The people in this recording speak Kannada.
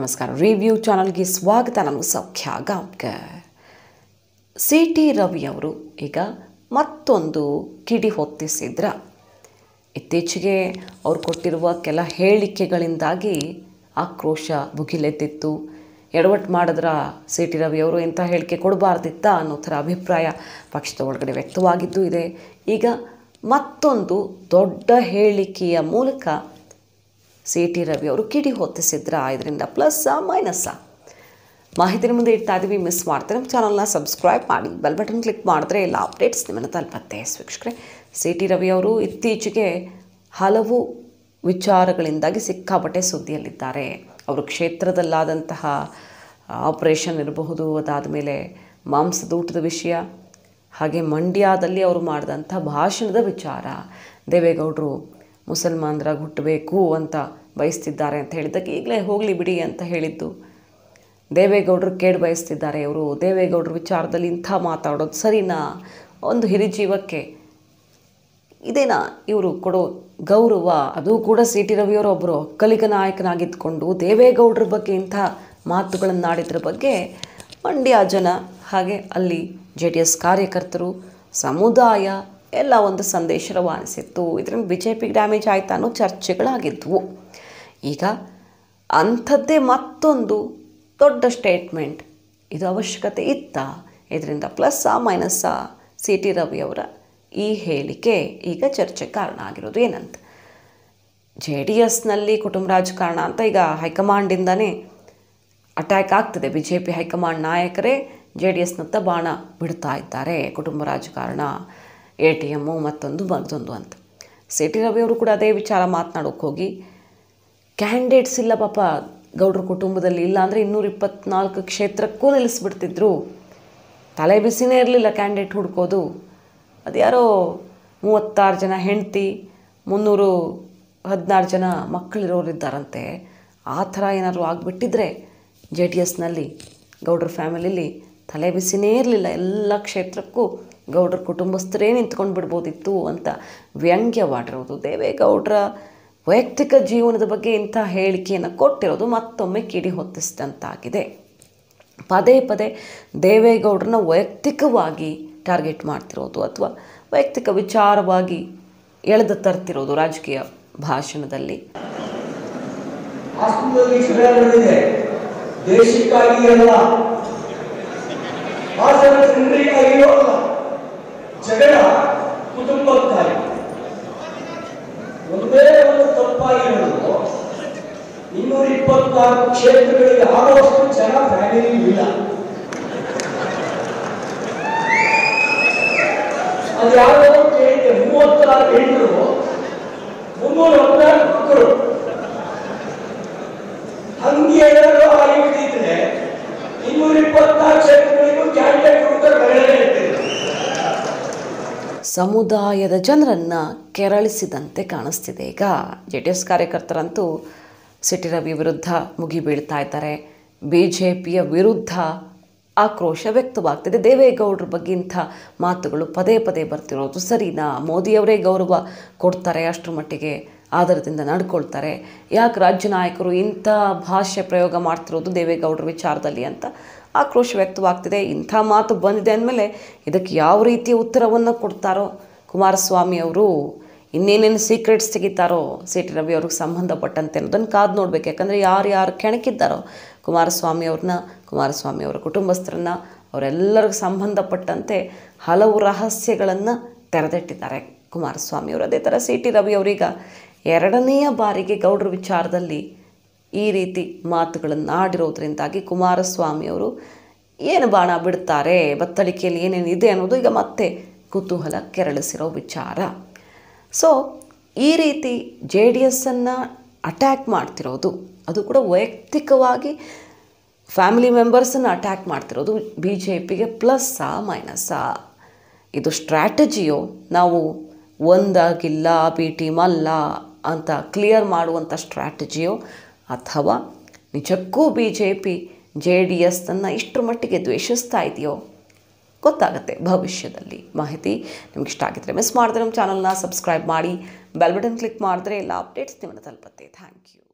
ನಮಸ್ಕಾರ ರಿವ್ಯೂ ಚಾನಲ್ಗೆ ಸ್ವಾಗತ ನಾನು ಸೌಖ್ಯ ಗಾಂವ್ಕರ್ ಸಿ ಟಿ ರವಿಯವರು ಈಗ ಮತ್ತೊಂದು ಕಿಡಿ ಹೊತ್ತಿಸಿದ್ರ ಇತ್ತೀಚೆಗೆ ಅವ್ರು ಕೊಟ್ಟಿರುವ ಕೆಲ ಹೇಳಿಕೆಗಳಿಂದಾಗಿ ಆಕ್ರೋಶ ಭುಗಿಲೆದ್ದಿತ್ತು ಎಡವಟ್ಟು ಮಾಡಿದ್ರ ಸಿ ಟಿ ರವಿಯವರು ಇಂಥ ಹೇಳಿಕೆ ಕೊಡಬಾರ್ದಿತ್ತ ಅನ್ನೋ ಥರ ಅಭಿಪ್ರಾಯ ಪಕ್ಷದ ಒಳಗಡೆ ವ್ಯಕ್ತವಾಗಿದ್ದು ಇದೆ ಈಗ ಮತ್ತೊಂದು ದೊಡ್ಡ ಹೇಳಿಕೆಯ ಮೂಲಕ ಸಿ ಟಿ ರವಿ ಅವರು ಕಿಡಿ ಹೊತ್ತಿಸಿದ್ರ ಇದರಿಂದ ಪ್ಲಸ್ಸಾ ಮೈನಸ್ಸಾ ಮಾಹಿತಿನ ಮುಂದೆ ಇಡ್ತಾ ಇದ್ದೀವಿ ಮಿಸ್ ಮಾಡ್ತಾರೆ ನಮ್ಮ ಚಾನಲ್ನ ಸಬ್ಸ್ಕ್ರೈಬ್ ಮಾಡಿ ಬೆಲ್ ಬಟನ್ ಕ್ಲಿಕ್ ಮಾಡಿದ್ರೆ ಎಲ್ಲ ಅಪ್ಡೇಟ್ಸ್ ನಿಮ್ಮನ್ನು ತಲುಪತ್ತೆ ವೀಕ್ಷಕರೇ ಸಿ ಟಿ ರವಿ ಅವರು ಇತ್ತೀಚೆಗೆ ಹಲವು ವಿಚಾರಗಳಿಂದಾಗಿ ಸಿಕ್ಕಾಪಟ್ಟೆ ಸುದ್ದಿಯಲ್ಲಿದ್ದಾರೆ ಅವರು ಕ್ಷೇತ್ರದಲ್ಲಾದಂತಹ ಆಪರೇಷನ್ ಇರಬಹುದು ಅದಾದ ಮೇಲೆ ಮಾಂಸದೂಟದ ವಿಷಯ ಹಾಗೆ ಮಂಡ್ಯದಲ್ಲಿ ಅವರು ಮಾಡಿದಂಥ ಭಾಷಣದ ವಿಚಾರ ದೇವೇಗೌಡರು ಮುಸಲ್ಮಾನರಾಗಿ ಹುಟ್ಟಬೇಕು ಅಂತ ಬಯಸ್ತಿದ್ದಾರೆ ಅಂತ ಹೇಳಿದ್ದಕ್ಕೆ ಈಗಲೇ ಹೋಗಲಿ ಬಿಡಿ ಅಂತ ಹೇಳಿದ್ದು ದೇವೇಗೌಡರು ಕೇಡು ಬಯಸ್ತಿದ್ದಾರೆ ಅವರು ದೇವೇಗೌಡರ ವಿಚಾರದಲ್ಲಿ ಇಂಥ ಮಾತಾಡೋದು ಸರಿನಾ ಒಂದು ಹಿರಿಜೀವಕ್ಕೆ ಇದೇನಾ ಇವರು ಕೊಡೋ ಗೌರವ ಅದು ಕೂಡ ಸಿ ಟಿ ರವಿಯವರೊಬ್ಬರು ಒಕ್ಕಲಿಗ ನಾಯಕನಾಗಿದ್ದುಕೊಂಡು ದೇವೇಗೌಡರ ಬಗ್ಗೆ ಇಂಥ ಮಾತುಗಳನ್ನಾಡಿದ್ರ ಬಗ್ಗೆ ಮಂಡ್ಯ ಜನ ಹಾಗೆ ಅಲ್ಲಿ ಜೆ ಡಿ ಎಸ್ ಕಾರ್ಯಕರ್ತರು ಸಮುದಾಯ ಎಲ್ಲ ಒಂದು ಸಂದೇಶ ರವಾನಿಸಿತ್ತು ಇದರಿಂದ ಬಿ ಜೆ ಪಿಗೆ ಡ್ಯಾಮೇಜ್ ಆಯ್ತಾ ಅನ್ನೋ ಚರ್ಚೆಗಳಾಗಿದ್ವು ಈಗ ಅಂಥದ್ದೇ ಮತ್ತೊಂದು ದೊಡ್ಡ ಸ್ಟೇಟ್ಮೆಂಟ್ ಇದು ಅವಶ್ಯಕತೆ ಇತ್ತಾ ಇದರಿಂದ ಪ್ಲಸ್ಸಾ ಮೈನಸ್ಸಾ ಸಿ ಟಿ ರವಿಯವರ ಈ ಹೇಳಿಕೆ ಈಗ ಚರ್ಚೆ ಕಾರಣ ಆಗಿರೋದು ಏನಂತ ಜೆ ಡಿ ಎಸ್ನಲ್ಲಿ ಕುಟುಂಬ ರಾಜಕಾರಣ ಅಂತ ಈಗ ಹೈಕಮಾಂಡಿಂದನೇ ಅಟ್ಯಾಕ್ ಆಗ್ತದೆ ಬಿ ಜೆ ಪಿ ಹೈಕಮಾಂಡ್ ನಾಯಕರೇ ಜೆ ಡಿ ಎಸ್ನತ್ತ ಬಾಣ ಬಿಡ್ತಾ ಇದ್ದಾರೆ ಕುಟುಂಬ ರಾಜಕಾರಣ ಎ ಟಿ ಎಮ್ಮು ಮತ್ತೊಂದು ಮತ್ತೊಂದು ಅಂತ ಸಿ ಟಿ ರವಿಯವರು ಕೂಡ ಅದೇ ವಿಚಾರ ಮಾತನಾಡೋಕೆ ಹೋಗಿ ಕ್ಯಾಂಡಿಡೇಟ್ಸ್ ಇಲ್ಲ ಪಾಪ ಗೌಡ್ರ ಕುಟುಂಬದಲ್ಲಿ ಇಲ್ಲ ಅಂದರೆ ಇನ್ನೂರ ಇಪ್ಪತ್ನಾಲ್ಕು ಕ್ಷೇತ್ರಕ್ಕೂ ನಿಲ್ಲಿಸ್ಬಿಡ್ತಿದ್ರು ತಲೆ ಬಿಸಿನೇ ಇರಲಿಲ್ಲ ಕ್ಯಾಂಡಿಡೇಟ್ ಹುಡ್ಕೋದು ಅದ್ಯಾರೋ ಮೂವತ್ತಾರು ಜನ ಹೆಂಡತಿ ಮುನ್ನೂರು ಹದಿನಾರು ಜನ ಮಕ್ಕಳಿರೋರಿದ್ದಾರಂತೆ ಆ ಥರ ಏನಾದರೂ ಆಗಿಬಿಟ್ಟಿದ್ರೆ ಜೆ ಡಿ ಎಸ್ನಲ್ಲಿ ಗೌಡ್ರ ಫ್ಯಾಮಿಲಿಲಿ ತಲೆ ಬಿಸಿನೇ ಇರಲಿಲ್ಲ ಎಲ್ಲ ಕ್ಷೇತ್ರಕ್ಕೂ ಗೌಡ್ರ ಕುಟುಂಬಸ್ಥರೇ ನಿಂತ್ಕೊಂಡು ಬಿಡ್ಬೋದಿತ್ತು ಅಂತ ವ್ಯಂಗ್ಯವಾಡಿರೋದು ದೇವೇಗೌಡರ ವೈಯಕ್ತಿಕ ಜೀವನದ ಬಗ್ಗೆ ಇಂಥ ಹೇಳಿಕೆಯನ್ನು ಕೊಟ್ಟಿರೋದು ಮತ್ತೊಮ್ಮೆ ಕಿಡಿ ಹೊತ್ತಿಸಿದಂತಾಗಿದೆ ಪದೇ ಪದೇ ದೇವೇಗೌಡರನ್ನ ವೈಯಕ್ತಿಕವಾಗಿ ಟಾರ್ಗೆಟ್ ಮಾಡ್ತಿರೋದು ಅಥವಾ ವೈಯಕ್ತಿಕ ವಿಚಾರವಾಗಿ ಎಳೆದು ತರ್ತಿರೋದು ರಾಜಕೀಯ ಭಾಷಣದಲ್ಲಿ ವಾಸ್ತವದಲ್ಲಿ ಜಗಳ ನಡೆದಿದೆ ದೇಶಕ್ಕಾಗಿ ಅಲ್ಲ ಹಾಸನ ಜನರಿಗಾಗಿಯೂ ಅಲ್ಲ ಜಗಳ ಕುಟುಂಬಕ್ಕಾಗಿ ಒಂದೇ ಒಂದು ತಪ್ಪಾಗಿರೋದು ಇನ್ನೂರ ಇಪ್ಪತ್ನಾಲ್ಕು ಕ್ಷೇತ್ರಗಳಿಗೆ ಆಗುವಷ್ಟು ಜನ ಫ್ಯಾಮಿಲಿ ಇಲ್ಲ ಅದು ಯಾರೋ ಕೇಳಿದೆ ಮೂವತ್ತಾರು ಹೆಣ್ಣರು ಮುನ್ನೂರ ಹದಿನಾಲ್ಕು ಮಕ್ಕಳು ಹಂಗೆ ಏನಾದ್ರು ಆಗಿಬಿಟ್ಟಿದ್ರೆ ಇನ್ನೂರ ಇಪ್ಪತ್ನಾಲ್ಕು ಕ್ಷೇತ್ರಗಳಿಗೂ ಕ್ಯಾಂಡಿಡೇಟ್ ಹುಡುಗರು ಬೆಳೆದೇ ಇರ್ತಿದ್ರು ಸಮುದಾಯದ ಜನರನ್ನು ಕೆರಳಿಸಿದಂತೆ ಕಾಣಿಸ್ತಿದೆ ಈಗ ಜೆ ಡಿ ಎಸ್ ಕಾರ್ಯಕರ್ತರಂತೂ ಸಿಟಿ ರವಿ ವಿರುದ್ಧ ಮುಗಿ ಬೀಳ್ತಾ ಇದ್ದಾರೆ ಬಿ ಜೆ ಪಿಯ ವಿರುದ್ಧ ಆಕ್ರೋಶ ವ್ಯಕ್ತವಾಗ್ತಿದೆ ದೇವೇಗೌಡರ ಬಗ್ಗೆ ಇಂಥ ಮಾತುಗಳು ಪದೇ ಪದೇ ಬರ್ತಿರೋದು ಸರಿನಾ ಮೋದಿಯವರೇ ಗೌರವ ಕೊಡ್ತಾರೆ ಅಷ್ಟರ ಮಟ್ಟಿಗೆ ಆಧಾರದಿಂದ ನಡ್ಕೊಳ್ತಾರೆ ಯಾಕೆ ರಾಜ್ಯ ನಾಯಕರು ಇಂಥ ಭಾಷೆ ಪ್ರಯೋಗ ಮಾಡ್ತಿರೋದು ದೇವೇಗೌಡರ ವಿಚಾರದಲ್ಲಿ ಅಂತ ಆಕ್ರೋಶ ವ್ಯಕ್ತವಾಗ್ತಿದೆ ಇಂಥ ಮಾತು ಬಂದಿದೆ ಅಂದಮೇಲೆ ಇದಕ್ಕೆ ಯಾವ ರೀತಿಯ ಉತ್ತರವನ್ನು ಕೊಡ್ತಾರೋ ಕುಮಾರಸ್ವಾಮಿ ಅವರು ಇನ್ನೇನೇನು ಸೀಕ್ರೆಟ್ಸ್ ತೆಗಿತಾರೋ ಸಿ ಟಿ ರವಿ ಅವ್ರಿಗೆ ಸಂಬಂಧಪಟ್ಟಂತೆ ಅನ್ನೋದನ್ನು ಕಾದು ನೋಡ್ಬೇಕು ಯಾಕಂದರೆ ಯಾರು ಯಾರು ಕೆಣಕಿದ್ದಾರೋ ಕುಮಾರಸ್ವಾಮಿ ಅವ್ರನ್ನ ಕುಮಾರಸ್ವಾಮಿ ಅವರ ಕುಟುಂಬಸ್ಥರನ್ನ ಅವರೆಲ್ಲರಿಗೂ ಸಂಬಂಧಪಟ್ಟಂತೆ ಹಲವು ರಹಸ್ಯಗಳನ್ನು ತೆರೆದಿಟ್ಟಿದ್ದಾರೆ ಕುಮಾರಸ್ವಾಮಿ ಅವರು ಅದೇ ಥರ ಸಿ ಟಿ ರವಿ ಅವರೀಗ ಎರಡನೆಯ ಬಾರಿಗೆ ಗೌಡ್ರ ವಿಚಾರದಲ್ಲಿ ಈ ರೀತಿ ಮಾತುಗಳನ್ನು ಆಡಿರೋದ್ರಿಂದಾಗಿ ಕುಮಾರಸ್ವಾಮಿ ಅವರು ಏನು ಬಾಣ ಬಿಡ್ತಾರೆ ಬತ್ತಳಿಕೆಯಲ್ಲಿ ಏನೇನು ಇದೆ ಅನ್ನೋದು ಈಗ ಮತ್ತೆ ಕುತೂಹಲ ಕೆರಳಿಸಿರೋ ವಿಚಾರ ಸೊ ಈ ರೀತಿ ಜೆ ಡಿ ಎಸ್ಸನ್ನು ಅಟ್ಯಾಕ್ ಮಾಡ್ತಿರೋದು ಅದು ಕೂಡ ವೈಯಕ್ತಿಕವಾಗಿ ಫ್ಯಾಮಿಲಿ ಮೆಂಬರ್ಸನ್ನು ಅಟ್ಯಾಕ್ ಮಾಡ್ತಿರೋದು ಬಿ ಜೆ ಪಿಗೆ ಪ್ಲಸ್ಸಾ ಮೈನಸ್ಸಾ ಇದು ಸ್ಟ್ರ್ಯಾಟಜಿಯೋ ನಾವು ಒಂದಾಗಿಲ್ಲ ಬಿ ಟೀಮ್ ಅಲ್ಲ ಅಂತ ಕ್ಲಿಯರ್ ಮಾಡುವಂಥ ಸ್ಟ್ರ್ಯಾಟಜಿಯೋ ಅಥವಾ ನಿಜಕ್ಕೂ B J P J D ಎಸ್ಸನ್ನು ಇಷ್ಟರ ಮಟ್ಟಿಗೆ ದ್ವೇಷಿಸ್ತಾ ಇದೆಯೋ ಗೊತ್ತಾಗುತ್ತೆ ಭವಿಷ್ಯದಲ್ಲಿ ಮಾಹಿತಿ ನಿಮ್ಗೆ ಇಷ್ಟ ಆಗಿದ್ರೆ ಮಿಸ್ ಮಾಡಿದ್ರೆ ನಮ್ಮ ಚಾನಲ್ನ ಸಬ್ಸ್ಕ್ರೈಬ್ ಮಾಡಿ ಬೆಲ್ ಬಟನ್ ಕ್ಲಿಕ್ ಮಾಡಿದ್ರೆ ಎಲ್ಲ ಅಪ್ಡೇಟ್ಸ್ ನಿಮ್ಮನ್ನು ತಲುಪತ್ತೆ ಥ್ಯಾಂಕ್ ಯು